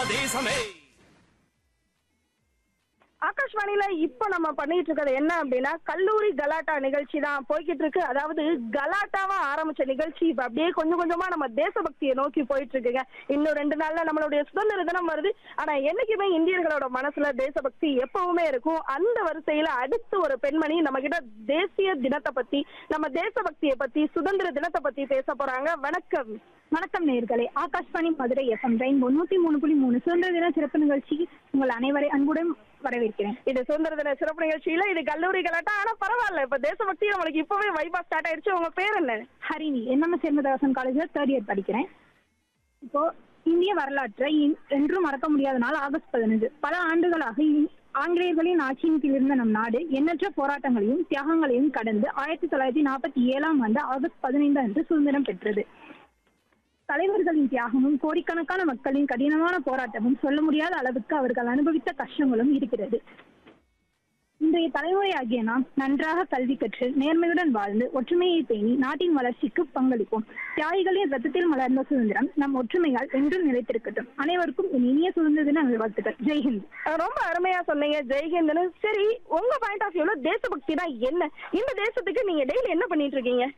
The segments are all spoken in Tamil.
தேசமே ஆகாஷ்வாணியில இப்ப நம்ம பண்ணிட்டு இருக்கிறது என்ன அப்படின்னா கல்லூரி கலாட்டா நிகழ்ச்சி தான் போய்கிட்டு இருக்கு அதாவது கலாட்டாவா ஆரம்பிச்ச நிகழ்ச்சி இப்ப அப்படியே கொஞ்சம் கொஞ்சமா நம்ம தேசபக்தியை நோக்கி போயிட்டு இருக்குங்க இன்னும் ரெண்டு நாள்ல நம்மளுடைய சுதந்திர தினம் வருது ஆனா என்னைக்குமே இந்தியர்களோட மனசுல தேசபக்தி எப்பவுமே இருக்கும் அந்த வரிசையில அடுத்து ஒரு பெண்மணி நம்ம கிட்ட தேசிய தினத்தை பத்தி நம்ம தேசபக்தியை பத்தி சுதந்திர தினத்தை பத்தி பேச போறாங்க வணக்கம் வணக்கம் நேர்களே ஆகாஷ்வாணி மதுரை எஃப்எம் ரெயின்போ நூத்தி மூணு புள்ளி மூணு சுதந்திர தின சிறப்பு நிகழ்ச்சிக்கு உங்கள் அனைவரை அன்புடன் வரவேற்கிறேன் இது சுதந்திர தின சிறப்பு நிகழ்ச்சியில இது கல்லூரி கலாட்டா ஆனா பரவாயில்ல இப்ப தேசபக்தி நம்மளுக்கு இப்பவே வைபா ஸ்டார்ட் ஆயிடுச்சு உங்க பேர் என்ன ஹரிணி என்எம்எஸ் சேர்மதாசன் காலேஜ்ல தேர்ட் இயர் படிக்கிறேன் இப்போ இந்திய வரலாற்றை இன்- என்றும் மறக்க முடியாத நாள் ஆகஸ்ட் பதினஞ்சு பல ஆண்டுகளாக இ- ஆங்கிலேயர்களின் ஆட்சியின் கீழ் இருந்த நம் நாடு எண்ணற்ற போராட்டங்களையும் தியாகங்களையும் கடந்து ஆயிரத்தி தொள்ளாயிரத்தி நாற்பத்தி ஏழாம் ஆண்டு ஆகஸ்ட் பதினைந்து அன்று சுதந்திரம் பெற்றது தலைவர்களின் தியாகமும் கோடிக்கணக்கான மக்களின் கடினமான போராட்டமும் சொல்ல முடியாத அளவுக்கு அவர்கள் அனுபவித்த கஷ்டங்களும் இருக்கிறது இன்றைய தலைமுறையாகிய நாம் நன்றாக கல்வி கற்று நேர்மையுடன் வாழ்ந்து ஒற்றுமையை பேணி நாட்டின் வளர்ச்சிக்கு பங்களிப்போம் தியாகிகளின் ரத்தத்தில் மலர்ந்த சுதந்திரம் நம் ஒற்றுமையால் என்றும் நிலைத்திருக்கட்டும் அனைவருக்கும் என் இனிய சுதந்திர தின நல்வாழ்த்துக்கள் ஜெய்ஹிந்த் அஹ் ரொம்ப அருமையா சொன்னீங்க ஜெய்ஹிந்த்னு சரி உங்க பாயிண்ட் ஆஃப் வியூல தேசபக்தினா என்ன இந்த தேசத்துக்கு நீங்க டெய்லி என்ன பண்ணிட்டு இருக்கீங்க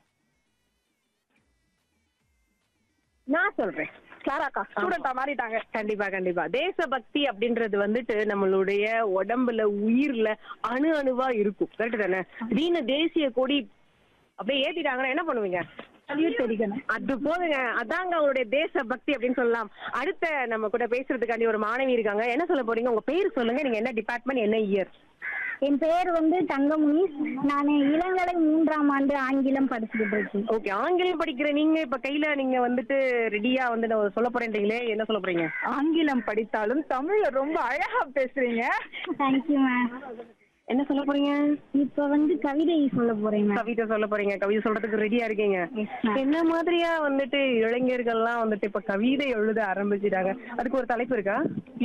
நான் சொல்றேன் கிளாராக்கா ஸ்டூடெண்டா மாறிட்டாங்க கண்டிப்பா கண்டிப்பா தேசபக்தி அப்படின்றது வந்துட்டு நம்மளுடைய உடம்புல உயிர்ல அணு அணுவா இருக்கும் கரெக்ட் தானே திடீர்னு தேசிய கொடி அப்படியே ஏத்திட்டாங்கன்னா என்ன பண்ணுவீங்க சல்யூட் தெரிவிக்கணும் அது போதுங்க அதாங்க அவங்களுடைய தேசபக்தி அப்படின்னு சொல்லலாம் அடுத்த நம்ம கூட பேசுறதுக்காண்டி ஒரு மாணவி இருக்காங்க என்ன சொல்ல போறீங்க உங்க பேர் சொல்லுங்க நீங்க என்ன டிபார்ட்மெண்ட் என்ன இயர் என் பெயர் வந்து தங்கமுனி நான் இளங்கலை மூன்றாம் ஆண்டு ஆங்கிலம் படிச்சுக்கிட்டு இருக்கேன் ஓகே ஆங்கிலம் படிக்கிற நீங்க இப்ப கையில நீங்க வந்துட்டு ரெடியா வந்து நான் சொல்ல போறேன்றீங்களே என்ன சொல்ல போறீங்க ஆங்கிலம் படித்தாலும் தமிழ்ல ரொம்ப அழகா பேசுறீங்க தேங்க்யூ மேம் என்ன சொல்ல போறீங்க இப்போ வந்து கவிதை சொல்ல போறேன் மேம் கவிதை சொல்ல போறீங்க கவிதை சொல்றதுக்கு ரெடியா இருக்கீங்க என்ன மாதிரியா வந்துட்டு இளைஞர்கள்லாம் வந்துட்டு இப்ப கவிதை எழுத ஆரம்பிச்சிட்டாங்க அதுக்கு ஒரு தலைப்பு இருக்கா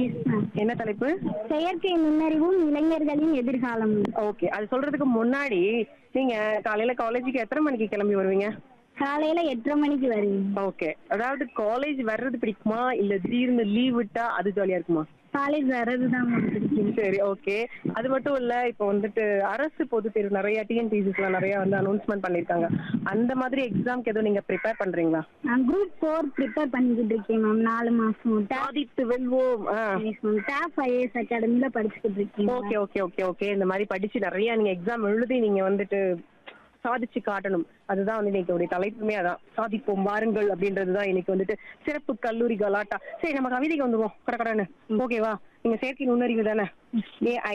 என்ன தலைப்பு செயற்கை நுண்ணறிவும் இளைஞர்களின் எதிர்காலம் ஓகே அது சொல்றதுக்கு முன்னாடி நீங்க காலையில காலேஜுக்கு எத்தனை மணிக்கு கிளம்பி வருவீங்க காலையில எட்டரை மணிக்கு வருவேன் ஓகே அதாவது காலேஜ் வர்றது பிடிக்குமா இல்ல திடீர்னு லீவ் விட்டா அது ஜாலியா இருக்குமா காலேஜ் வர்றது தான் பிடிக்கும் சரி ஓகே அது மட்டும் இல்ல இப்போ வந்துட்டு அரசு பொது தேர்வு நிறைய டிஎன்பிசிஸ்லாம் நிறைய வந்து அனௌன்ஸ்மெண்ட் பண்ணிருக்காங்க அந்த மாதிரி எக்ஸாம்க்கு எதுவும் நீங்க ப்ரிப்பேர் பண்றீங்களா நான் குரூப் ஃபோர் ப்ரிப்பேர் பண்ணிக்கிட்டு இருக்கேன் மேம் நாலு மாசம் சாதித்து வெல்வோம் ஆ டாப் ஐஏஎஸ் அகாடமில படிச்சுக்கிட்டு இருக்கேன் ஓகே ஓகே ஓகே ஓகே இந்த மாதிரி படிச்சு நிறைய நீங்க எக்ஸாம் எழுதி நீங்க வந்துட்டு சாதிச்சு காட்டணும் அதுதான் வந்து இன்னைக்கு உடைய தலைப்புமே அதான் சாதிப்போம் வாருங்கள் அப்படின்றதுதான் இன்னைக்கு வந்துட்டு சிறப்பு கல்லூரி கலாட்டா சரி நம்ம கவிதைக்கு வந்துருவோம் கடற்கடன்னு ஓகேவா நீங்க செயற்கை நுண்ணறிவு தானே ஏஐ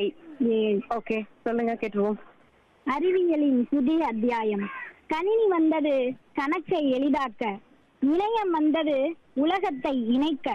ஓகே சொல்லுங்க கேட்டுருவோம் அறிவியலின் புதிய அத்தியாயம் கணினி வந்தது கணக்கை எளிதாக்க இணையம் வந்தது உலகத்தை இணைக்க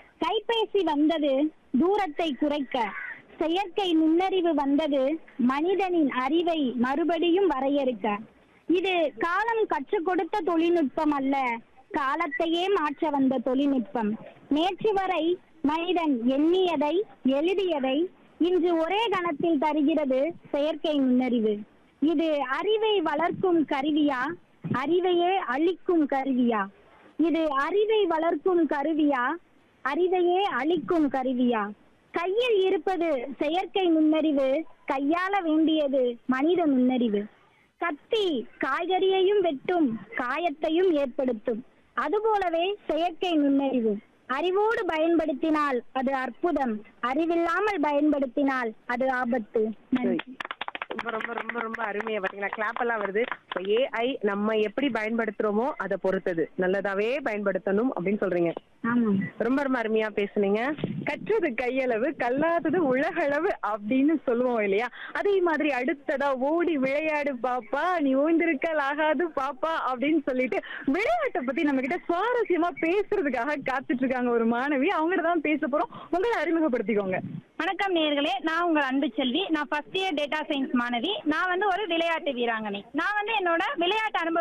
கைபேசி வந்தது தூரத்தை குறைக்க செயற்கை நுண்ணறிவு வந்தது மனிதனின் அறிவை மறுபடியும் வரையறுக்க இது காலம் கற்றுக் கொடுத்த தொழில்நுட்பம் அல்ல காலத்தையே மாற்ற வந்த தொழில்நுட்பம் நேற்று வரை மனிதன் எண்ணியதை எழுதியதை இன்று ஒரே கணத்தில் தருகிறது செயற்கை நுண்ணறிவு இது அறிவை வளர்க்கும் கருவியா அறிவையே அழிக்கும் கருவியா இது அறிவை வளர்க்கும் கருவியா அறிவையே அழிக்கும் கருவியா கையில் இருப்பது செயற்கை நுண்ணறிவு கையாள வேண்டியது மனித நுண்ணறிவு கத்தி காய்கறியையும் வெட்டும் காயத்தையும் ஏற்படுத்தும் அதுபோலவே செயற்கை நுண்ணறிவு அறிவோடு பயன்படுத்தினால் அது அற்புதம் அறிவில்லாமல் பயன்படுத்தினால் அது ஆபத்து நன்றி ரொம்ப ரொம்ப ரொம்ப ரொம்ப அருமையா பாத்தீங்களா கிளாப் எல்லாம் வருது இப்போ ஏஐ நம்ம எப்படி பயன்படுத்துறோமோ அதை பொறுத்தது நல்லதாவே பயன்படுத்தணும் அப்படின்னு சொல்றீங்க ஆமாம் ரொம்ப ரொம்ப அருமையா பேசுனீங்க கற்றது கையளவு கல்லாதது உலகளவு அப்படின்னு சொல்லுவோம் இல்லையா அதே மாதிரி அடுத்ததா ஓடி விளையாடு பாப்பா நீ ஓய்ந்திருக்கல் ஆகாது பாப்பா அப்படின்னு சொல்லிட்டு விளையாட்டை பத்தி நம்ம கிட்ட சுவாரஸ்யமா பேசுறதுக்காக காத்துட்டு இருக்காங்க ஒரு மாணவி அவங்ககிட்ட தான் பேச போறோம் உங்களை அறிமுகப்படுத்திக்கோங்க வணக்கம் நேர்களே நான் உங்கள் அன்பு செல்வி நான் ஃபர்ஸ்ட் இயர் டேட்டா சயின்ஸ் மாணவி நான் வந்து ஒரு விளையாட்டு வீராங்கனை நான் வந்து என்னோட விளையாட்டு அனுபவ